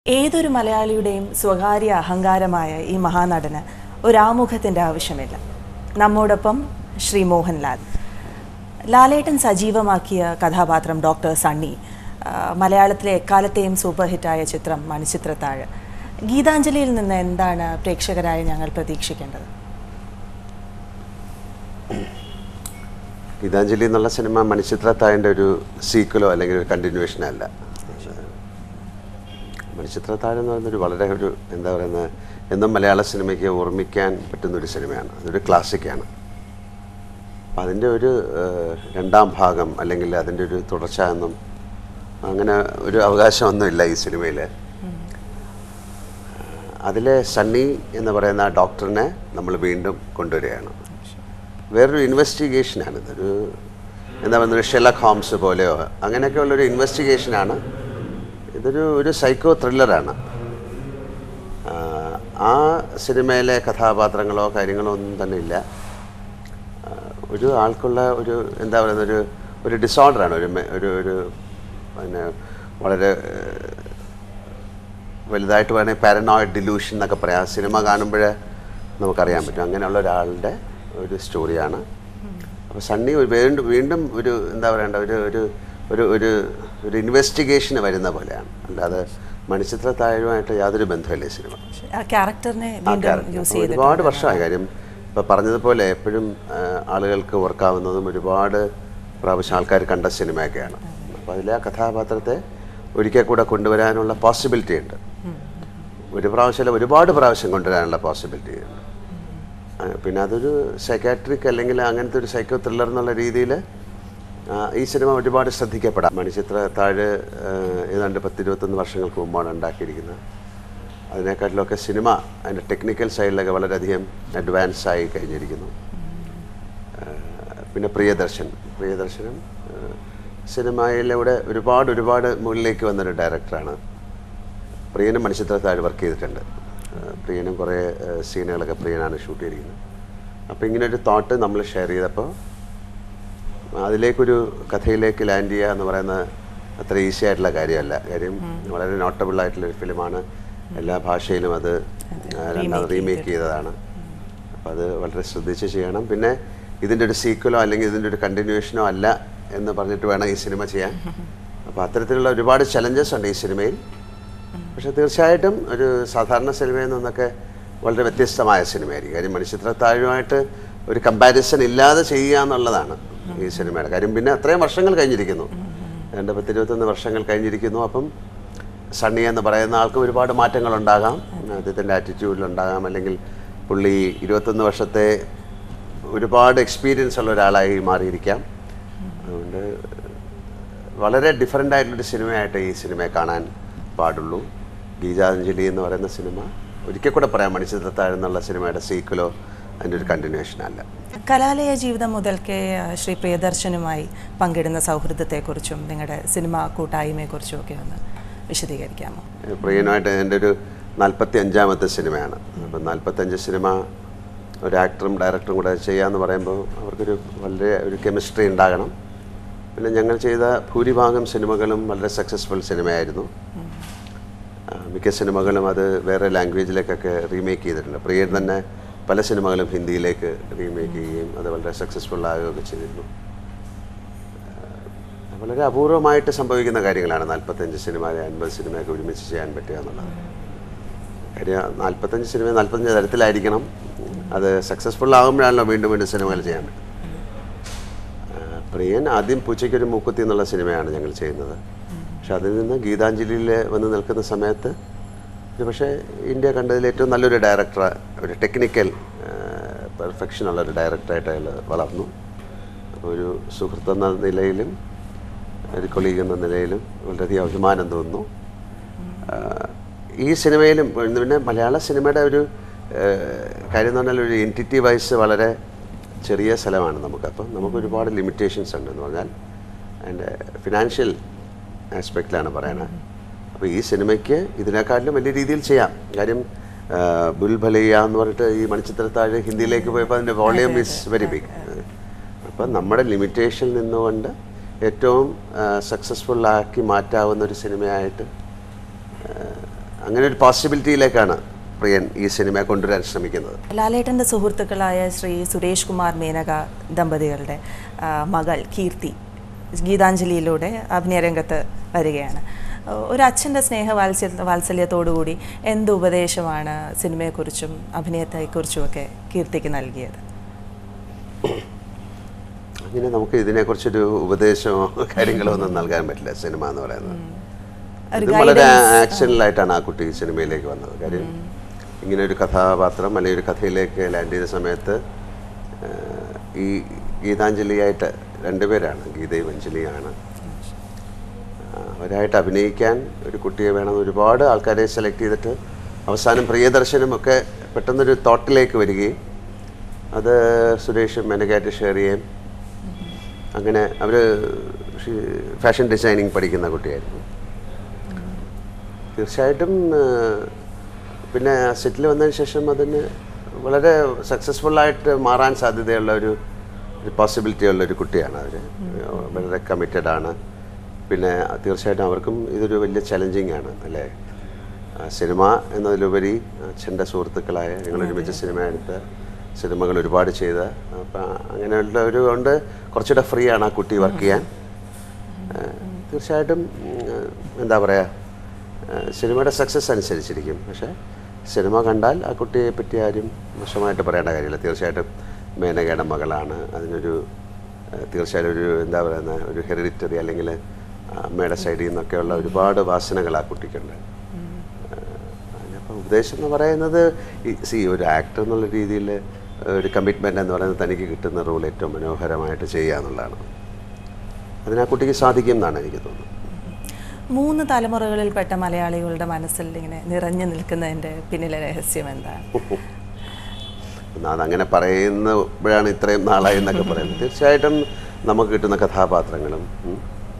ഏതൊരു മലയാളിയുടെയും സ്വകാര്യ അഹങ്കാരമായ ഈ മഹാനടന് ഒരാമുഖത്തിൻ്റെ ആവശ്യമില്ല നമ്മോടൊപ്പം ശ്രീ മോഹൻലാൽ ലാലേട്ടൻ സജീവമാക്കിയ കഥാപാത്രം ഡോക്ടർ സണ്ണി ആ, മലയാളത്തിലെ എക്കാലത്തെയും സൂപ്പർ ഹിറ്റായ ചിത്രം മണിച്ചിത്രത്താഴ് ഗീതാഞ്ജലിയിൽ നിന്ന് എന്താണ് പ്രേക്ഷകരായ ഞങ്ങൾ പ്രതീക്ഷിക്കേണ്ടത് ഗീതാഞ്ജലി എന്നുള്ള സിനിമ മണിച്ചിത്രത്താഴിൻ്റെ ഒരു സീക്വലോ അല്ലെങ്കിൽ ഒരു കണ്ടിന്യൂഷനോ അല്ല മണിച്ചിത്രത്താഴ് എന്ന് പറയുന്നൊരു വളരെ ഒരു എന്താ പറയുന്നത് എന്നും മലയാള സിനിമയ്ക്ക് ഓർമ്മിക്കാൻ പറ്റുന്നൊരു സിനിമയാണ് അതൊരു ക്ലാസിക്കാണ് അപ്പം അതിൻ്റെ ഒരു ഏഹ്, രണ്ടാം ഭാഗം അല്ലെങ്കിൽ അതിൻ്റെ ഒരു തുടർച്ച എന്നും അങ്ങനെ ഒരു അവകാശമൊന്നുമില്ല ഈ സിനിമയിൽ അതിലെ സണ്ണി എന്ന് പറയുന്ന ആ ഡോക്ടറിനെ നമ്മൾ വീണ്ടും കൊണ്ടുവരികയാണ് വേറൊരു ഇൻവെസ്റ്റിഗേഷനാണ് ഇതൊരു എന്താ പറയുക ഒരു ഷെലക് ഹോംസ് പോലെയോ അങ്ങനെയൊക്കെ ഉള്ളൊരു ഇൻവെസ്റ്റിഗേഷനാണ് ഇതൊരു ഒരു സൈക്കോ ത്രില്ലറാണ് ആഹ് ആ സിനിമയിലെ കഥാപാത്രങ്ങളോ കാര്യങ്ങളോ ഒന്നും തന്നെ ഇല്ല ആഹ് ഒരു ആൾക്കുള്ള ഒരു എന്താ പറയുന്ന ഒരു ഒരു ഡിസോർഡറാണ് ഒരു മെ- ഒരു ഒരു പിന്നെ വളരെ ഏഹ്, വലുതായിട്ട് വേണമെങ്കിൽ പാരനോയിഡ് ഡിലൂഷൻ എന്നൊക്കെ പറയാം ആ സിനിമ കാണുമ്പോൾ നമുക്കറിയാൻ പറ്റും അങ്ങനെയുള്ള ഒരാളുടെ ഒരു സ്റ്റോറിയാണ് അപ്പോൾ സണ്ണി ഒരു വീണ്ടും വീണ്ടും ഒരു എന്താ പറയണ്ട ഒരു ഒരു ഒരു ഒരു ഒരു ഇൻവെസ്റ്റിഗേഷന് വരുന്ന പോലെയാണ് അല്ലാതെ മണിച്ചിത്ര താഴ്വായിട്ട് യാതൊരു ബന്ധമില്ല ഈ സിനിമ ആ ക്യാരക്ടറിനെ ആ വീണ്ടും character. യൂസ് അപ്പോൾ ചെയ്തിട്ടുണ്ട് ഒരുപാട് വർഷമായി കാര്യം ഇപ്പോൾ പറഞ്ഞതുപോലെ എപ്പോഴും ആ, ആളുകൾക്ക് ഓർക്കാവുന്നതും ഒരുപാട് പ്രാവശ്യം ആൾക്കാർ കണ്ട സിനിമയൊക്കെയാണ് അപ്പോൾ അതിലെ ആ കഥാപാത്രത്തെ ഒരിക്കൽ കൂടെ കൊണ്ടുവരാനുള്ള പോസിബിലിറ്റി ഉണ്ട് ഒരു പ്രാവശ്യമല്ല ഒരുപാട് പ്രാവശ്യം കൊണ്ടുവരാനുള്ള പോസിബിലിറ്റി ഉണ്ട് ആ, പിന്നെ അതൊരു സൈക്കാട്രിക് അല്ലെങ്കിൽ അങ്ങനത്തെ ഒരു സൈക്കോ ത്രില്ലർ എന്നുള്ള രീതിയിൽ ഈ സിനിമ ഒരുപാട് ശ്രദ്ധിക്കപ്പെടാം മണിച്ചിത്ര താഴ് ആ, ഏതാണ്ട് പത്തിരുപത്തൊന്ന് വർഷങ്ങൾക്ക് മുമ്പാണ് ഉണ്ടാക്കിയിരിക്കുന്നത് അതിനെക്കാട്ടിലൊക്കെ സിനിമ അതിൻ്റെ ടെക്നിക്കൽ സൈഡിലൊക്കെ വളരെയധികം അഡ്വാൻസ് ആയി കഴിഞ്ഞിരിക്കുന്നു ആ, പിന്നെ പ്രിയദർശൻ പ്രിയദർശനും ആ, സിനിമയിലൂടെ ഒരുപാട് ഒരുപാട് മുകളിലേക്ക് വന്നൊരു ഡയറക്ടറാണ് പ്രിയനും മണിച്ചിത്രത്താഴ് വർക്ക് ചെയ്തിട്ടുണ്ട് ആ, പ്രിയനും കുറേ ആ, സീനുകളൊക്കെ പ്രിയനാണ് ഷൂട്ട് ചെയ്തിരിക്കുന്നത് അപ്പോൾ ഇങ്ങനെ ഒരു തോട്ട് നമ്മൾ ഷെയർ ചെയ്തപ്പോൾ അതിലേക്കൊരു കഥയിലേക്ക് ലാൻഡ് ചെയ്യുക എന്ന് പറയുന്നത് അത്ര ഈസി ആയിട്ടുള്ള കാര്യമല്ല കാര്യം വളരെ നോട്ടബിൾ ആയിട്ടുള്ളൊരു ഫിലിമാണ് എല്ലാ ഭാഷയിലും അത് ആ, രണ്ടാമത് റീമേക്ക് ചെയ്തതാണ് അപ്പോൾ അത് വളരെ ശ്രദ്ധിച്ച് ചെയ്യണം പിന്നെ ഇതിൻ്റെ ഒരു സീക്വലോ അല്ലെങ്കിൽ ഇതിൻ്റെ ഒരു കണ്ടിന്യൂഷനോ അല്ല എന്ന് പറഞ്ഞിട്ട് വേണം ഈ സിനിമ ചെയ്യാൻ അപ്പോൾ അത്തരത്തിലുള്ള ഒരുപാട് ചലഞ്ചസ് ഉണ്ട് ഈ സിനിമയിൽ പക്ഷെ തീർച്ചയായിട്ടും ഒരു സാധാരണ സിനിമയിൽ നിന്നൊക്കെ വളരെ വ്യത്യസ്തമായ സിനിമയായിരിക്കും കാര്യം മണിച്ചിത്രത്താഴുമായിട്ട് ഒരു കമ്പാരിസൺ ഇല്ലാതെ ചെയ്യുക എന്നുള്ളതാണ് ഈ സിനിമയുടെ കാര്യം പിന്നെ അത്രയും വർഷങ്ങൾ കഴിഞ്ഞിരിക്കുന്നു രണ്ട് പത്തിരുപത്തൊന്ന് വർഷങ്ങൾ കഴിഞ്ഞിരിക്കുന്നു അപ്പം സണ്ണി എന്ന് പറയുന്ന ആൾക്ക് ഒരുപാട് മാറ്റങ്ങൾ ഉണ്ടാകാം അദ്ദേഹത്തിൻ്റെ ആറ്റിറ്റ്യൂഡിലുണ്ടാകാം അല്ലെങ്കിൽ പുള്ളി ഇരുപത്തൊന്ന് വർഷത്തെ ഒരുപാട് എക്സ്പീരിയൻസ് ഉള്ള ഒരാളായി മാറിയിരിക്കാം അതുകൊണ്ട് വളരെ ഡിഫറെൻ്റ് ആയിട്ടുള്ളൊരു സിനിമയായിട്ട് ഈ സിനിമയെ കാണാൻ പാടുള്ളൂ ഗീതാഞ്ജലി എന്ന് പറയുന്ന സിനിമ ഒരിക്കൽ കൂടെ പറയാം മണിച്ചിത്രത്താഴ് എന്നുള്ള സിനിമയുടെ സീക്വലോ അതിൻ്റെ ഒരു കണ്ടിന്യൂഷൻ അല്ല കലാലയ ജീവിതം മുതൽക്കേ ആ, ശ്രീ പ്രിയദർശനുമായി പങ്കിടുന്ന സൗഹൃദത്തെക്കുറിച്ചും നിങ്ങളുടെ സിനിമ കൂട്ടായ്മയെക്കുറിച്ചും ഒക്കെ ഒന്ന് വിശദീകരിക്കാമോ പ്രിയനുമായിട്ട് എൻ്റെ ഒരു നാൽപ്പത്തി അഞ്ചാമത്തെ സിനിമയാണ് അപ്പം നാൽപ്പത്തഞ്ച് സിനിമ ഒരു ആക്ടറും ഡയറക്ടറും കൂടെ ചെയ്യാമെന്ന് പറയുമ്പോൾ അവർക്കൊരു വളരെ ഒരു കെമിസ്ട്രി ഉണ്ടാകണം പിന്നെ ഞങ്ങൾ ചെയ്ത ഭൂരിഭാഗം സിനിമകളും വളരെ സക്സസ്ഫുൾ സിനിമയായിരുന്നു ആ, മിക്ക സിനിമകളും അത് വേറെ ലാംഗ്വേജിലേക്കൊക്കെ റീമേക്ക് ചെയ്തിട്ടുണ്ട് പ്രിയൻ തന്നെ പല സിനിമകളും ഹിന്ദിയിലേക്ക് റീമേക്ക് ചെയ്യുകയും അത് വളരെ സക്സസ്ഫുൾ ആകുകയൊക്കെ ചെയ്തിരുന്നു ആ, വളരെ അപൂർവമായിട്ട് സംഭവിക്കുന്ന കാര്യങ്ങളാണ് നാൽപ്പത്തഞ്ച് സിനിമ അൻപത് സിനിമയൊക്കെ ഒരുമിച്ച് ചെയ്യാൻ പറ്റുക എന്നുള്ളത് കാര്യം നാൽപ്പത്തഞ്ച് സിനിമ നാൽപ്പത്തഞ്ച് തരത്തിലായിരിക്കണം അത് സക്സസ്ഫുൾ ആകുമ്പോഴാണല്ലോ വീണ്ടും വീണ്ടും സിനിമകൾ ചെയ്യാൻ പറ്റും ആ, പ്രിയൻ ആദ്യം പൂച്ചയ്ക്കൊരു മൂക്കുത്തി എന്നുള്ള സിനിമയാണ് ഞങ്ങൾ ചെയ്യുന്നത് പക്ഷെ അതിൽ നിന്ന് ഗീതാഞ്ജലിയിൽ വന്ന് നിൽക്കുന്ന സമയത്ത് ഒരു പക്ഷേ ഇന്ത്യ കണ്ടതിൽ ഏറ്റവും നല്ലൊരു ഡയറക്ടർ ഒരു ടെക്നിക്കൽ പെർഫെക്ഷൻ ഉള്ള ഒരു ഡയറക്ടറായിട്ട് അയാൾ വളർന്നു അപ്പോൾ ഒരു സുഹൃത്ത് എന്ന നിലയിലും ഒരു കൊളീഗ് എന്ന നിലയിലും വളരെയധികം അഭിമാനം തോന്നുന്നു ആ, ഈ സിനിമയിലും പിന്നെ മലയാള സിനിമയുടെ ഒരു ആ, കാര്യം എന്ന് പറഞ്ഞാൽ ഒരു എൻറ്റിറ്റി വൈസ് വളരെ ചെറിയ സ്ഥലമാണ് നമുക്ക് അപ്പം നമുക്ക് ഒരുപാട് ലിമിറ്റേഷൻസ് ഉണ്ട് എന്ന് പറഞ്ഞാൽ അതിൻ്റെ ഫിനാൻഷ്യൽ ആസ്പെക്റ്റിലാണ് പറയണത് അപ്പോൾ ഈ സിനിമയ്ക്ക് ഇതിനെക്കാട്ടിലും വലിയ രീതിയിൽ ചെയ്യാം കാര്യം ആ, ബുൽഭലയ്യ എന്ന് പറഞ്ഞിട്ട് ഈ മണിച്ചിത്രത്താഴ് ഹിന്ദിയിലേക്ക് പോയപ്പോൾ അതിൻ്റെ വോളിയം ഈസ് വെരി ബിഗ് അപ്പം നമ്മുടെ ലിമിറ്റേഷനിൽ നിന്നുകൊണ്ട് ഏറ്റവും സക്സസ്ഫുൾ ആക്കി മാറ്റാവുന്ന ഒരു സിനിമയായിട്ട് അങ്ങനെ ഒരു പോസിബിലിറ്റിയിലേക്കാണ് പ്രിയൻ ഈ സിനിമയെ കൊണ്ടുവരാൻ ശ്രമിക്കുന്നത് ലാലേട്ടൻ്റെ സുഹൃത്തുക്കളായ ശ്രീ സുരേഷ് കുമാർ മേനക ദമ്പതികളുടെ ആ, മകൾ കീർത്തി ഗീതാഞ്ജലിയിലൂടെ അഭിനയരംഗത്ത് വരികയാണ് ആ, ഒരു അച്ഛൻ്റെ സ്നേഹ വാത്സല്യ വാത്സല്യത്തോടുകൂടി എന്ത് ഉപദേശമാണ് സിനിമയെക്കുറിച്ചും അഭിനയത്തെക്കുറിച്ചുമൊക്കെ കീർത്തിക്ക് നൽകിയത് അങ്ങനെ നമുക്ക് ഇതിനെക്കുറിച്ചൊരു ഉപദേശമോ കാര്യങ്ങളോ ഒന്നും നൽകാൻ പറ്റില്ല സിനിമ എന്ന് പറയുന്നത് ഒരു ഇത് വളരെ ആക്ഷനിലായിട്ടാണ് ആ കുട്ടി സിനിമയിലേക്ക് വന്നത് കാര്യം ഇങ്ങനെ ഒരു കഥാപാത്രം അല്ലെങ്കിൽ ഒരു കഥയിലേക്ക് ലാൻഡ് ചെയ്ത സമയത്ത് ആ, ഈ ഗീതാഞ്ജലിയായിട്ട് രണ്ടുപേരാണ് ഗീതയും അഞ്ജലിയാണ് ആ, അവരായിട്ട് അഭിനയിക്കാൻ ഒരു കുട്ടിയെ വേണം ഒരുപാട് ആൾക്കാരെ സെലക്ട് ചെയ്തിട്ട് അവസാനം പ്രിയദർശനും ഒക്കെ പെട്ടെന്നൊരു തോട്ടിലേക്ക് വരികയും അത് സുരേഷും മെനകായിട്ട് ഷെയർ ചെയ്യുകയും അങ്ങനെ അവർ ഫാഷൻ ഡിസൈനിങ് പഠിക്കുന്ന കുട്ടിയായിരുന്നു തീർച്ചയായിട്ടും ആ, പിന്നെ സെറ്റിൽ വന്നതിന് ശേഷം അതിന് വളരെ സക്സസ്ഫുള്ളായിട്ട് മാറാൻ സാധ്യതയുള്ള ഒരു ഒരു പോസിബിലിറ്റി ഉള്ള ഒരു കുട്ടിയാണ് അവർ വളരെ കമ്മിറ്റഡ് ആണ് പിന്നെ തീർച്ചയായിട്ടും അവർക്കും ഇതൊരു വലിയ ചലഞ്ചിങ് ആണ് അല്ലേ ആ, സിനിമ എന്നതിലുപരി അച്ഛൻ്റെ സുഹൃത്തുക്കളായ ഞങ്ങൾ ഒരുമിച്ച് സിനിമ എടുത്ത് സിനിമകൾ ഒരുപാട് ചെയ്ത അപ്പം അങ്ങനെയുള്ള ഒരു കൊണ്ട് കുറച്ചുകൂടെ ഫ്രീ ആണ് ആ കുട്ടി വർക്ക് ചെയ്യാൻ ആ, തീർച്ചയായിട്ടും ഉം, എന്താ പറയുക സിനിമയുടെ സക്സസ് അനുസരിച്ചിരിക്കും പക്ഷേ സിനിമ കണ്ടാൽ ആ കുട്ടിയെ പറ്റി ആരും മോശമായിട്ട് പറയേണ്ട കാര്യമില്ല തീർച്ചയായിട്ടും മേനകയുടെ മകളാണ് അതിനൊരു ആ, തീർച്ചയായിട്ടും ഒരു എന്താ പറയുന്ന ഒരു ഹെറിഡിറ്ററി അല്ലെങ്കിൽ അമ്മയുടെ സൈഡിൽ നിന്നൊക്കെയുള്ള ഒരുപാട് വാസനകൾ ആ കുട്ടിക്കുണ്ട് അതിനപ്പം ഉപദേശം എന്ന് പറയുന്നത് ഈ സി ഒരു ആക്ടർ എന്നുള്ള രീതിയിൽ ഒരു കമ്മിറ്റ്മെൻ്റ് എന്ന് പറയുന്നത് തനിക്ക് കിട്ടുന്ന റോൾ ഏറ്റവും മനോഹരമായിട്ട് ചെയ്യുക എന്നുള്ളതാണ് അതിന് ആ കുട്ടിക്ക് സാധിക്കും എന്നാണ് എനിക്ക് തോന്നുന്നത് മൂന്ന് തലമുറകളിൽപ്പെട്ട മലയാളികളുടെ മനസ്സിൽ ഇങ്ങനെ നിറഞ്ഞു നിൽക്കുന്നതിൻ്റെ പിന്നിലെ രഹസ്യം എന്താണ് എന്നാ അതങ്ങനെ പറയുന്നപ്പോഴാണ് ഇത്രയും നാളായി എന്നൊക്കെ പറയുന്നത് തീർച്ചയായിട്ടും നമുക്ക് കിട്ടുന്ന കഥാപാത്രങ്ങളും ഉം,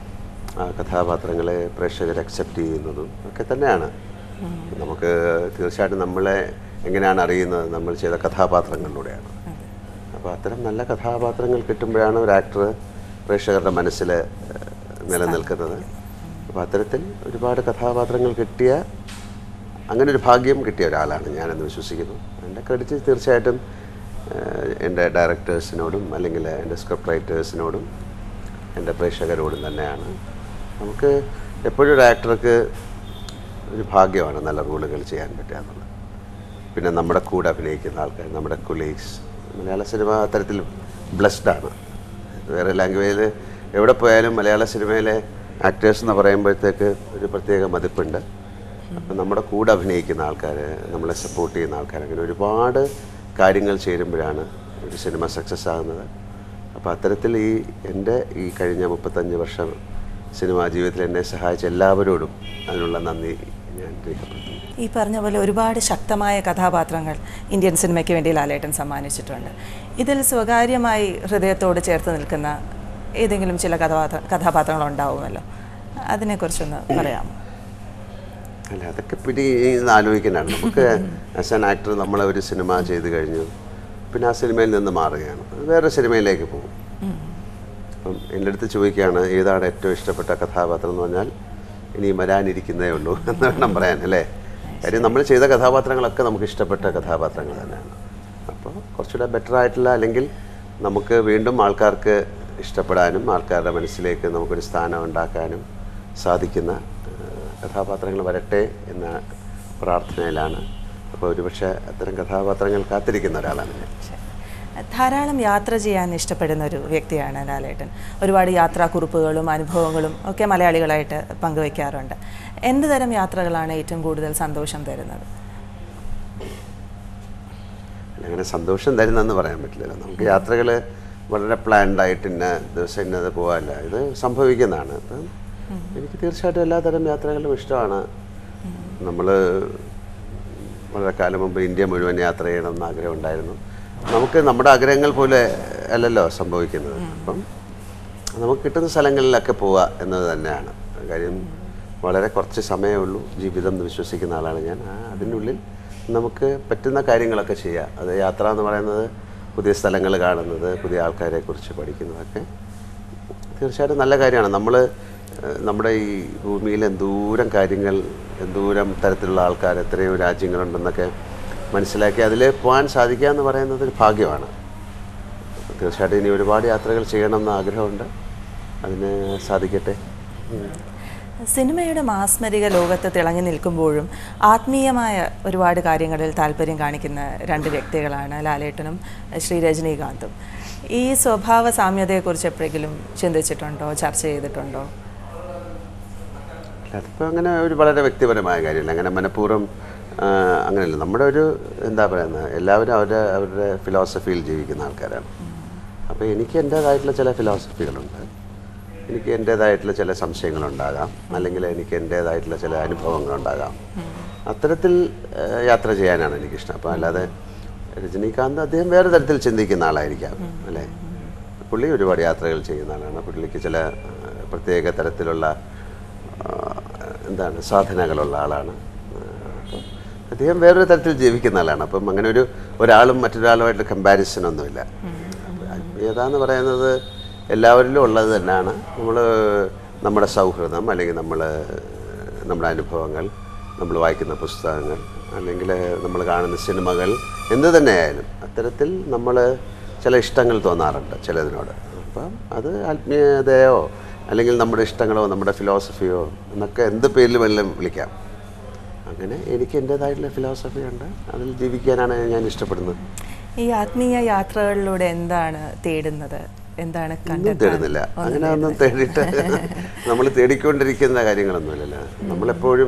ആ കഥാപാത്രങ്ങളെ പ്രേക്ഷകർ അക്സെപ്റ്റ് ചെയ്യുന്നതും ഒക്കെ തന്നെയാണ് നമുക്ക് തീർച്ചയായിട്ടും നമ്മളെ എങ്ങനെയാണ് അറിയുന്നത് നമ്മൾ ചെയ്ത കഥാപാത്രങ്ങളിലൂടെയാണ് അപ്പോൾ അത്തരം നല്ല കഥാപാത്രങ്ങൾ കിട്ടുമ്പോഴാണ് ഒരു ആക്ടർ പ്രേക്ഷകരുടെ മനസ്സിൽ ഏഹ്, നിലനിൽക്കുന്നത് അപ്പോൾ അത്തരത്തിൽ ഒരുപാട് കഥാപാത്രങ്ങൾ കിട്ടിയ അങ്ങനെ ഒരു ഭാഗ്യം കിട്ടിയ ഒരാളാണ് ഞാനെന്ന് വിശ്വസിക്കുന്നു എൻ്റെ ക്രെഡിറ്റ് തീർച്ചയായിട്ടും ഏഹ്, എൻ്റെ ഡയറക്ടേഴ്സിനോടും അല്ലെങ്കിൽ എൻ്റെ സ്ക്രിപ്റ്റ് റൈറ്റേഴ്സിനോടും എൻ്റെ പ്രേക്ഷകരോടും തന്നെയാണ് നമുക്ക് എപ്പോഴും ഒരു ആക്ടർക്ക് ഒരു ഭാഗ്യമാണ് നല്ല റോളുകൾ ചെയ്യാൻ പറ്റുക എന്നുള്ളത് പിന്നെ നമ്മുടെ കൂടെ അഭിനയിക്കുന്ന ആൾക്കാർ നമ്മുടെ കൊളീഗ്സ് മലയാള സിനിമ അത്തരത്തിൽ ബ്ലെസ്ഡ് ആണ് വേറെ ലാംഗ്വേജിൽ എവിടെ പോയാലും മലയാള സിനിമയിലെ ആക്ടേഴ്സ് എന്ന് പറയുമ്പോഴത്തേക്ക് ഒരു പ്രത്യേക മതിപ്പുണ്ട് അപ്പം നമ്മുടെ കൂടെ അഭിനയിക്കുന്ന ആൾക്കാർ നമ്മളെ സപ്പോർട്ട് ചെയ്യുന്ന ആൾക്കാർ അങ്ങനെ ഒരുപാട് കാര്യങ്ങൾ ചേരുമ്പോഴാണ് ഒരു സിനിമ സക്സസ് ആകുന്നത് അപ്പോൾ അത്തരത്തിൽ ഈ എൻ്റെ ഈ കഴിഞ്ഞ മുപ്പത്തഞ്ച് വർഷം സിനിമാ ജീവിതത്തിൽ എന്നെ സഹായിച്ച എല്ലാവരോടും അതിനുള്ള നന്ദി ഞാൻ രേഖപ്പെടുത്തുന്നു ഈ പറഞ്ഞ പോലെ ഒരുപാട് ശക്തമായ കഥാപാത്രങ്ങൾ ഇന്ത്യൻ സിനിമയ്ക്ക് വേണ്ടി ലാലേട്ടൻ സമ്മാനിച്ചിട്ടുണ്ട് ഇതിൽ സ്വകാര്യമായി ഹൃദയത്തോട് ചേർത്ത് നിൽക്കുന്ന ഏതെങ്കിലും ചില കഥാപാത്ര കഥാപാത്രങ്ങൾ ഉണ്ടാവുമല്ലോ അതിനെക്കുറിച്ചൊന്ന് പറയാമോ അല്ല അതൊക്കെ പിടി ആലോചിക്കാനാണ് നമുക്ക് ആസ് ആൻ ആക്ടർ നമ്മളെ ഒരു സിനിമ ചെയ്ത് കഴിഞ്ഞു പിന്നെ ആ സിനിമയിൽ നിന്ന് മാറുകയാണ് അത് വേറെ സിനിമയിലേക്ക് പോകും അപ്പം എൻ്റെ അടുത്ത് ചോദിക്കുകയാണ് ഏതാണ് ഏറ്റവും ഇഷ്ടപ്പെട്ട കഥാപാത്രം എന്ന് പറഞ്ഞാൽ ഇനി വരാനിരിക്കുന്നതേ ഉള്ളൂ എന്ന് വേണം പറയാൻ അല്ലേ കാര്യം നമ്മൾ ചെയ്ത കഥാപാത്രങ്ങളൊക്കെ നമുക്ക് ഇഷ്ടപ്പെട്ട കഥാപാത്രങ്ങൾ തന്നെയാണ് അപ്പോൾ കുറച്ചുകൂടെ ബെറ്റർ ആയിട്ടുള്ള അല്ലെങ്കിൽ നമുക്ക് വീണ്ടും ആൾക്കാർക്ക് ഇഷ്ടപ്പെടാനും ആൾക്കാരുടെ മനസ്സിലേക്ക് നമുക്കൊരു സ്ഥാനം ഉണ്ടാക്കാനും സാധിക്കുന്ന ഏഹ്, കഥാപാത്രങ്ങൾ വരട്ടെ എന്ന പ്രാർത്ഥനയിലാണ് അപ്പോൾ ഒരുപക്ഷെ അത്തരം കഥാപാത്രങ്ങൾ കാത്തിരിക്കുന്ന ഒരാളാണ് ഞാൻ ധാരാളം യാത്ര ചെയ്യാൻ ഇഷ്ടപ്പെടുന്ന ഒരു വ്യക്തിയാണ് ലാലേട്ടൻ ഒരുപാട് യാത്രാക്കുറിപ്പുകളും അനുഭവങ്ങളും ഒക്കെ മലയാളികളായിട്ട് പങ്കുവയ്ക്കാറുണ്ട് എന്ത് തരം യാത്രകളാണ് ഏറ്റവും കൂടുതൽ സന്തോഷം തരുന്നത് അങ്ങനെ സന്തോഷം തരുന്നെന്ന് പറയാൻ പറ്റില്ലല്ലോ നമുക്ക് യാത്രകൾ വളരെ പ്ലാൻഡ് ആയിട്ട് ഇന്ന ദിവസം ഇന്നത് പോകാല്ല ഇത് സംഭവിക്കുന്നതാണ് അപ്പം എനിക്ക് തീർച്ചയായിട്ടും എല്ലാതരം യാത്രകളും ഇഷ്ടമാണ് നമ്മൾ വളരെ കാലം മുമ്പ് ഇന്ത്യ മുഴുവൻ യാത്ര ചെയ്യണമെന്ന് ആഗ്രഹം ഉണ്ടായിരുന്നു നമുക്ക് നമ്മുടെ ആഗ്രഹങ്ങൾ പോലെ അല്ലല്ലോ സംഭവിക്കുന്നത് അപ്പം നമുക്ക് കിട്ടുന്ന സ്ഥലങ്ങളിലൊക്കെ പോവുക എന്നത് തന്നെയാണ് കാര്യം വളരെ കുറച്ച് സമയമേ ഉള്ളൂ ജീവിതം എന്ന് വിശ്വസിക്കുന്ന ആളാണ് ഞാൻ ആ അതിനുള്ളിൽ നമുക്ക് പറ്റുന്ന കാര്യങ്ങളൊക്കെ ചെയ്യുക അത് യാത്ര എന്ന് പറയുന്നത് പുതിയ സ്ഥലങ്ങൾ കാണുന്നത് പുതിയ ആൾക്കാരെ കുറിച്ച് പഠിക്കുന്നതൊക്കെ തീർച്ചയായിട്ടും നല്ല കാര്യമാണ് നമ്മൾ ഏഹ്, നമ്മുടെ ഈ ഭൂമിയിൽ എന്തോരം കാര്യങ്ങൾ എന്തോരം തരത്തിലുള്ള ആൾക്കാർ എത്രയോ രാജ്യങ്ങളുണ്ടെന്നൊക്കെ മനസ്സിലാക്കി അതിൽ പോകാൻ സാധിക്കുക എന്ന് പറയുന്നത് ഒരു ഭാഗ്യമാണ് തീർച്ചയായിട്ടും ഇനി ഒരുപാട് യാത്രകൾ ചെയ്യണമെന്ന് ആഗ്രഹമുണ്ട് അതിന് സാധിക്കട്ടെ സിനിമയുടെ മാസ്മരിക ലോകത്ത് തിളങ്ങി നിൽക്കുമ്പോഴും ആത്മീയമായ ഒരുപാട് കാര്യങ്ങളിൽ താല്പര്യം കാണിക്കുന്ന രണ്ട് വ്യക്തികളാണ് ലാലേട്ടനും ശ്രീ രജനീകാന്തും ഈ സ്വഭാവ സാമ്യതയെക്കുറിച്ച് എപ്പോഴെങ്കിലും ചിന്തിച്ചിട്ടുണ്ടോ ചർച്ച ചെയ്തിട്ടുണ്ടോ അല്ല, അതിപ്പോൾ അങ്ങനെ ഒരു വളരെ വ്യക്തിപരമായ കാര്യമല്ല അങ്ങനെ മനഃപൂർവ്വം ആ, അങ്ങനെയല്ല നമ്മുടെ ഒരു എന്താ പറയുന്നത് എല്ലാവരും അവരുടെ അവരുടെ ഫിലോസഫിയിൽ ജീവിക്കുന്ന ആൾക്കാരാണ് അപ്പോൾ എനിക്ക് എൻ്റേതായിട്ടുള്ള ചില ഫിലോസഫികളുണ്ട് എനിക്ക് എൻ്റേതായിട്ടുള്ള ചില സംശയങ്ങളുണ്ടാകാം അല്ലെങ്കിൽ എനിക്ക് എൻ്റേതായിട്ടുള്ള ചില അനുഭവങ്ങളുണ്ടാകാം അത്തരത്തിൽ ആ, യാത്ര ചെയ്യാനാണ് എനിക്കിഷ്ടം അപ്പോൾ അല്ലാതെ രജനീകാന്ത് അദ്ദേഹം വേറെ തരത്തിൽ ചിന്തിക്കുന്ന ആളായിരിക്കാം അല്ലേ പുള്ളി ഒരുപാട് യാത്രകൾ ചെയ്യുന്ന ആളാണ് പുള്ളിക്ക് ചില ആ, പ്രത്യേക തരത്തിലുള്ള ആ, എന്താണ് സാധനകളുള്ള ആളാണ് ആ, അപ്പം അദ്ദേഹം വേറൊരു തരത്തിൽ ജീവിക്കുന്ന ആളാണ് അപ്പം അങ്ങനെ ഒരു ഒരാളും മറ്റൊരാളുമായിട്ട് കമ്പാരിസൺ ഒന്നുമില്ല അപ്പം ആത്മീയത എന്ന് പറയുന്നത് എല്ലാവരിലും ഉള്ളത് തന്നെയാണ് നമ്മൾ നമ്മുടെ സൗഹൃദം അല്ലെങ്കിൽ നമ്മൾ നമ്മുടെ അനുഭവങ്ങൾ നമ്മൾ വായിക്കുന്ന പുസ്തകങ്ങൾ അല്ലെങ്കിൽ നമ്മൾ കാണുന്ന സിനിമകൾ എന്ത് തന്നെയായാലും അത്തരത്തിൽ നമ്മൾ ചില ഇഷ്ടങ്ങൾ തോന്നാറുണ്ട് ചിലതിനോട് അപ്പം അത് ആത്മീയതയോ അല്ലെങ്കിൽ നമ്മുടെ ഇഷ്ടങ്ങളോ നമ്മുടെ ഫിലോസഫിയോ എന്നൊക്കെ എന്ത് പേരിൽ വല്ലതും വിളിക്കാം അങ്ങനെ എനിക്ക് എൻ്റേതായിട്ടുള്ള ഫിലോസഫി ഉണ്ട് അതിൽ ജീവിക്കാനാണ് ഞാൻ ഇഷ്ടപ്പെടുന്നത് ഈ ആത്മീയ യാത്രകളിലൂടെ എന്താണ് തേടുന്നത് എന്താണ് ഒന്നും കണ്ടെത്താൻ തേടുന്നില്ല അങ്ങനെ ഒന്നും തേടിയിട്ട് നമ്മൾ തേടിക്കൊണ്ടിരിക്കുന്ന കാര്യങ്ങളൊന്നുമില്ലല്ലോ നമ്മളെപ്പോഴും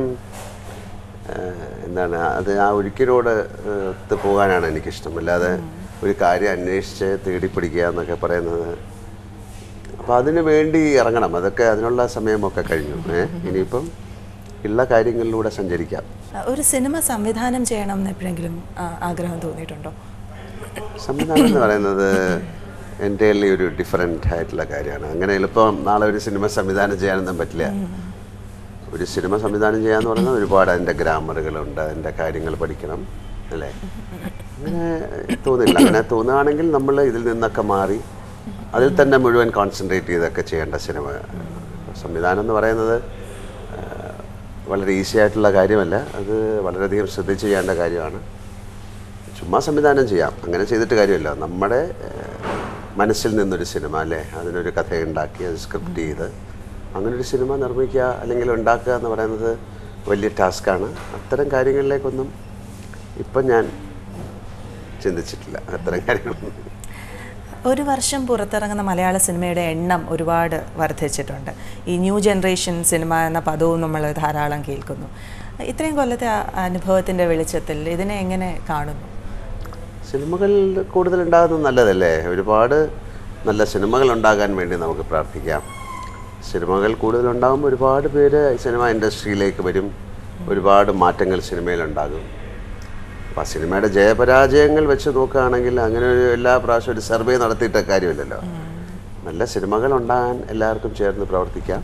ഏഹ്, എന്താണ് അത് ആ ഒഴുക്കിനോട് ഏഹ്, ഒത്ത് പോകാനാണ് എനിക്കിഷ്ടം അല്ലാതെ ഒരു കാര്യം അന്വേഷിച്ച് തേടി പിടിക്കുക എന്നൊക്കെ പറയുന്നത് അപ്പോൾ അതിന് വേണ്ടി ഇറങ്ങണം അതൊക്കെ അതിനുള്ള സമയമൊക്കെ കഴിഞ്ഞു ഏഹ് ഇനിയിപ്പം ഉള്ള കാര്യങ്ങളിലൂടെ സഞ്ചരിക്കാം ഒരു സിനിമ സംവിധാനം ചെയ്യണം എന്ന് എപ്പോഴെങ്കിലും ആ, ആഗ്രഹം തോന്നിയിട്ടുണ്ടോ സംവിധാനം എന്ന് പറയുന്നത് എൻ്റെ ഒരു ഡിഫറെൻ്റ് ആയിട്ടുള്ള കാര്യമാണ് അങ്ങനെ എളുപ്പം നാളെ ഒരു സിനിമ സംവിധാനം ചെയ്യാനൊന്നും പറ്റില്ല ഒരു സിനിമ സംവിധാനം ചെയ്യാന്ന് പറഞ്ഞാൽ ഒരുപാട് അതിൻ്റെ ഗ്രാമറുകളുണ്ട് അതിൻ്റെ കാര്യങ്ങൾ പഠിക്കണം അല്ലേ അങ്ങനെ തോന്നില്ല അങ്ങനെ തോന്നുകയാണെങ്കിൽ നമ്മൾ ഇതിൽ നിന്നൊക്കെ മാറി അതിൽ തന്നെ മുഴുവൻ കോൺസെൻട്രേറ്റ് ചെയ്തൊക്കെ ചെയ്യേണ്ട സിനിമ സംവിധാനം എന്ന് പറയുന്നത് ആ, വളരെ ഈസി ആയിട്ടുള്ള കാര്യമല്ല അത് വളരെയധികം ശ്രദ്ധിച്ച് ചെയ്യേണ്ട കാര്യമാണ് ചുമ്മാ സംവിധാനം ചെയ്യാം അങ്ങനെ ചെയ്തിട്ട് കാര്യമില്ല നമ്മുടെ ഏഹ്, മനസ്സിൽ നിന്നൊരു സിനിമ അല്ലേ അതിനൊരു കഥ ഉണ്ടാക്കി അത് സ്ക്രിപ്റ്റ് ചെയ്ത് അങ്ങനെ ഒരു സിനിമ നിർമ്മിക്കുക അല്ലെങ്കിൽ ഉണ്ടാക്കുക എന്ന് പറയുന്നത് വലിയ ടാസ്ക്കാണ് അത്തരം കാര്യങ്ങളിലേക്കൊന്നും ഇപ്പം ഞാൻ ചിന്തിച്ചിട്ടില്ല അത്തരം കാര്യങ്ങളൊന്നും ഒരു വർഷം പുറത്തിറങ്ങുന്ന മലയാള സിനിമയുടെ എണ്ണം ഒരുപാട് വർദ്ധിച്ചിട്ടുണ്ട് ഈ ന്യൂ ജനറേഷൻ സിനിമ എന്ന പദവും നമ്മൾ ധാരാളം കേൾക്കുന്നു ഇത്രയും കൊല്ലത്തെ ആ അനുഭവത്തിൻ്റെ വെളിച്ചത്തിൽ ഇതിനെ എങ്ങനെ കാണുന്നു സിനിമകൾ കൂടുതൽ ഉണ്ടാകുന്നത് നല്ലതല്ലേ ഒരുപാട് നല്ല സിനിമകൾ ഉണ്ടാകാൻ വേണ്ടി നമുക്ക് പ്രാർത്ഥിക്കാം സിനിമകൾ കൂടുതൽ ഉണ്ടാകുമ്പോൾ ഒരുപാട് പേര് സിനിമ ഇൻഡസ്ട്രിയിലേക്ക് വരും ഒരുപാട് മാറ്റങ്ങൾ സിനിമയിലുണ്ടാകും അപ്പോൾ ആ സിനിമയുടെ ജയപരാജയങ്ങൾ വെച്ച് നോക്കുകയാണെങ്കിൽ അങ്ങനെ ഒരു എല്ലാ പ്രാവശ്യവും ഒരു സർവേ നടത്തിയിട്ട കാര്യമില്ലല്ലോ നല്ല സിനിമകൾ ഉണ്ടാകാൻ എല്ലാവർക്കും ചേർന്ന് പ്രവർത്തിക്കാം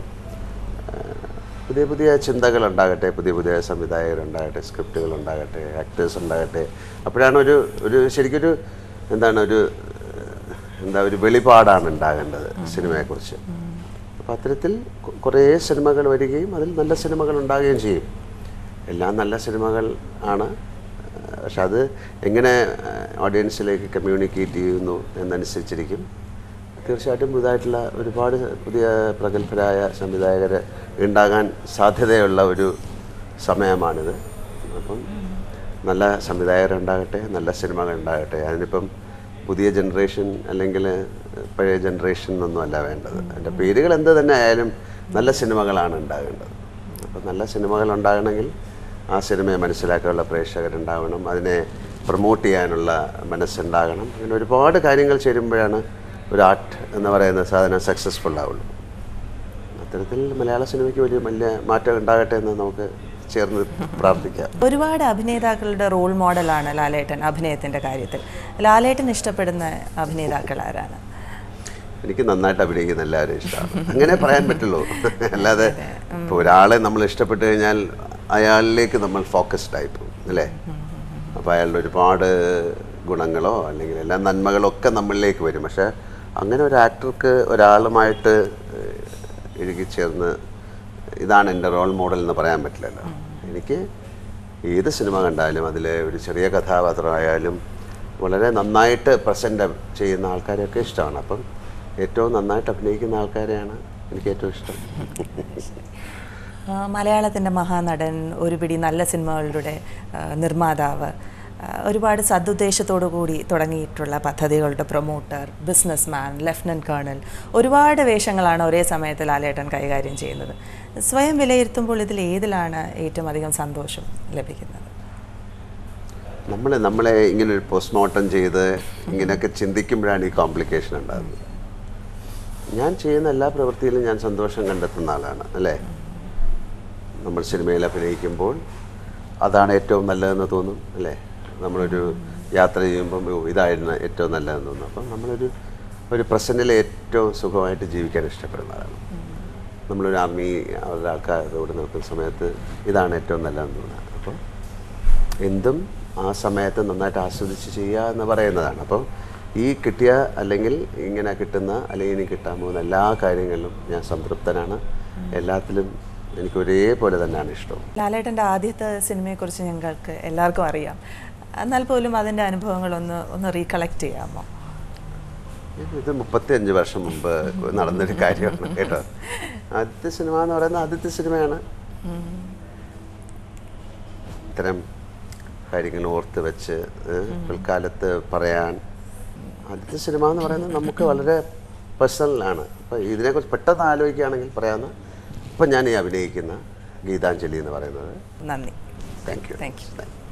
ഏഹ് പുതിയ പുതിയ ചിന്തകൾ ഉണ്ടാകട്ടെ പുതിയ പുതിയ സംവിധായകരുണ്ടാകട്ടെ സ്ക്രിപ്റ്റുകൾ ഉണ്ടാകട്ടെ ആക്ടേഴ്സ് ഉണ്ടാകട്ടെ അപ്പോഴാണ് ഒരു ഒരു ശരിക്കൊരു എന്താണ് ഒരു ഏഹ്, എന്താ ഒരു വെളിപാടാണ് ഉണ്ടാകേണ്ടത് സിനിമയെക്കുറിച്ച് അപ്പോൾ അത്തരത്തിൽ കു- കുറേ സിനിമകൾ വരികയും അതിൽ നല്ല സിനിമകൾ ഉണ്ടാകുകയും ചെയ്യും എല്ലാം നല്ല സിനിമകൾ ആണ് ഏഹ്, പക്ഷെ അത് എങ്ങനെ ഓഡിയൻസിലേക്ക് കമ്മ്യൂണിക്കേറ്റ് ചെയ്യുന്നു എന്നനുസരിച്ചിരിക്കും തീർച്ചയായിട്ടും പുതുതായിട്ടുള്ള ഒരുപാട് പുതിയ പ്രഗത്ഭരായ സംവിധായകർ ഉണ്ടാകാൻ സാധ്യതയുള്ള ഒരു സമയമാണിത് അപ്പം നല്ല സംവിധായകരുണ്ടാകട്ടെ നല്ല സിനിമകൾ ഉണ്ടാകട്ടെ അതിനിപ്പം പുതിയ ജനറേഷൻ അല്ലെങ്കിൽ പഴയ ജനറേഷൻ എന്നൊന്നുമല്ല വേണ്ടത് അതിൻ്റെ പേരുകൾ എന്ത് തന്നെ ആയാലും നല്ല സിനിമകളാണ് ഉണ്ടാകേണ്ടത് അപ്പം നല്ല സിനിമകൾ ഉണ്ടാകണമെങ്കിൽ ആ സിനിമയെ മനസ്സിലാക്കാനുള്ള പ്രേക്ഷകരുണ്ടാവണം അതിനെ പ്രൊമോട്ട് ചെയ്യാനുള്ള മനസ്സുണ്ടാകണം അങ്ങനെ ഒരുപാട് കാര്യങ്ങൾ ചേരുമ്പോഴാണ് ഒരു ആർട്ട് എന്ന് പറയുന്ന സാധനം സക്സസ്ഫുൾ ആവുള്ളൂ അത്തരത്തിൽ മലയാള സിനിമയ്ക്ക് വലിയ വലിയ മാറ്റം ഉണ്ടാകട്ടെ എന്ന് നമുക്ക് ചേർന്ന് പ്രാർത്ഥിക്കാം ഒരുപാട് അഭിനേതാക്കളുടെ റോൾ മോഡലാണ് ലാലേട്ടൻ അഭിനയത്തിൻ്റെ കാര്യത്തിൽ ലാലേട്ടൻ ഇഷ്ടപ്പെടുന്ന അഭിനേതാക്കൾ ആരാണ് എനിക്ക് നന്നായിട്ട് അഭിനയിക്കുന്ന എല്ലാവരും ഇഷ്ടമാണ് അങ്ങനെ പറയാൻ പറ്റുള്ളൂ അല്ലാതെ ഇപ്പോൾ ഒരാളെ നമ്മൾ ഇഷ്ടപ്പെട്ട് കഴിഞ്ഞാൽ അയാളിലേക്ക് നമ്മൾ ഫോക്കസ്ഡ് ആയി പോകും അല്ലേ അപ്പോൾ അയാളുടെ ഒരുപാട് ഗുണങ്ങളോ അല്ലെങ്കിൽ എല്ലാ നന്മകളോ ഒക്കെ നമ്മളിലേക്ക് വരും പക്ഷേ അങ്ങനെ ഒരു ആക്ടർക്ക് ഒരാളുമായിട്ട് ഇഴുകിച്ചേർന്ന് ഇതാണ് എൻ്റെ റോൾ മോഡൽ എന്ന് പറയാൻ പറ്റില്ലല്ലോ എനിക്ക് ഏത് സിനിമ കണ്ടാലും അതിലെ ഒരു ചെറിയ കഥാപാത്രമായാലും വളരെ നന്നായിട്ട് പ്രസൻറ്റ് ചെയ്യുന്ന ആൾക്കാരെയൊക്കെ ഇഷ്ടമാണ് അപ്പം ഏറ്റവും നന്നായിട്ട് അഭിനയിക്കുന്ന ആൾക്കാരെയാണ് എനിക്ക് ഏറ്റവും ഇഷ്ടം ആ, മലയാളത്തിൻ്റെ മഹാനടൻ ഒരു പിടി നല്ല സിനിമകളുടെ ആ, നിർമ്മാതാവ് ആ, ഒരുപാട് സതുദ്ദേശത്തോടു കൂടി തുടങ്ങിയിട്ടുള്ള പദ്ധതികളുടെ പ്രൊമോട്ടർ ബിസിനസ്മാൻ ലെഫ്റ്റനൻറ്റ് കേണൽ ഒരുപാട് വേഷങ്ങളാണ് ഒരേ സമയത്ത് ലാലേട്ടൻ കൈകാര്യം ചെയ്യുന്നത് സ്വയം വിലയിരുത്തുമ്പോൾ ഇതിൽ ഏതിലാണ് ഏറ്റവും അധികം സന്തോഷം ലഭിക്കുന്നത് നമ്മൾ നമ്മളെ ഇങ്ങനെ ഒരു പോസ്റ്റ്മോർട്ടം ചെയ്ത് ഇങ്ങനെയൊക്കെ ചിന്തിക്കുമ്പോഴാണ് ഈ കോംപ്ലിക്കേഷൻ ഉണ്ടാകുന്നത് ഞാൻ ചെയ്യുന്ന എല്ലാ പ്രവൃത്തിയിലും ഞാൻ സന്തോഷം കണ്ടെത്തുന്ന ആളാണ് അല്ലേ നമ്മൾ സിനിമയിൽ അഭിനയിക്കുമ്പോൾ അതാണ് ഏറ്റവും നല്ലതെന്ന് തോന്നും അല്ലേ നമ്മളൊരു യാത്ര ചെയ്യുമ്പം "ഓ, ഇതായിരുന്നു ഏറ്റവും നല്ലതെന്ന് തോന്നും അപ്പം നമ്മളൊരു ഒരു പ്രസൻറ്റിൽ ഏറ്റവും സുഖമായിട്ട് ജീവിക്കാൻ ഇഷ്ടപ്പെടുന്നതാണ് നമ്മളൊരു ആർമി അവരുടെ ആൾക്കാരുടെ കൂടെ നിൽക്കുന്ന സമയത്ത് ഇതാണ് ഏറ്റവും നല്ലതെന്ന് തോന്നുന്നത് അപ്പോൾ എന്തും ആ സമയത്ത് നന്നായിട്ട് ആസ്വദിച്ച് ചെയ്യുക എന്ന് പറയുന്നതാണ് അപ്പോൾ ഈ കിട്ടിയ അല്ലെങ്കിൽ ഇങ്ങനെ കിട്ടുന്ന അല്ലെങ്കിൽ ഇനി കിട്ടാൻ പോകുന്ന എല്ലാ കാര്യങ്ങളിലും ഞാൻ സംതൃപ്തനാണ് എല്ലാത്തിലും എനിക്ക് ഒരേപോലെ തന്നെയാണ് ഇഷ്ടം ലാലേട്ടൻ്റെ ആദ്യത്തെ സിനിമയെക്കുറിച്ച് ഞങ്ങൾക്ക് എല്ലാവർക്കും അറിയാം എന്നാൽ പോലും അതിൻ്റെ അനുഭവങ്ങളൊന്ന് ഒന്ന് റീകളക്ട് ചെയ്യാമോ ഇത് മുപ്പത്തി അഞ്ച് വർഷം മുമ്പ് നടന്നൊരു കാര്യമാണ് കേട്ടോ ആദ്യത്തെ സിനിമ എന്ന് പറയുന്നത് ആദ്യത്തെ സിനിമയാണ് ഇത്തരം കാര്യങ്ങൾ ഓർത്ത് വെച്ച് ഏഹ്, പിൽക്കാലത്ത് പറയാൻ ആദ്യത്തെ സിനിമ എന്ന് പറയുന്നത് നമുക്ക് വളരെ പേഴ്സണലാണ് അപ്പം ഇതിനെക്കുറിച്ച് പെട്ടെന്ന് ആലോചിക്കുകയാണെങ്കിൽ പറയാവുന്ന ഇപ്പം ഞാൻ ഈ അഭിനയിക്കുന്ന ഗീതാഞ്ജലി എന്ന് പറയുന്നത് നന്ദി താങ്ക് യു Thank you.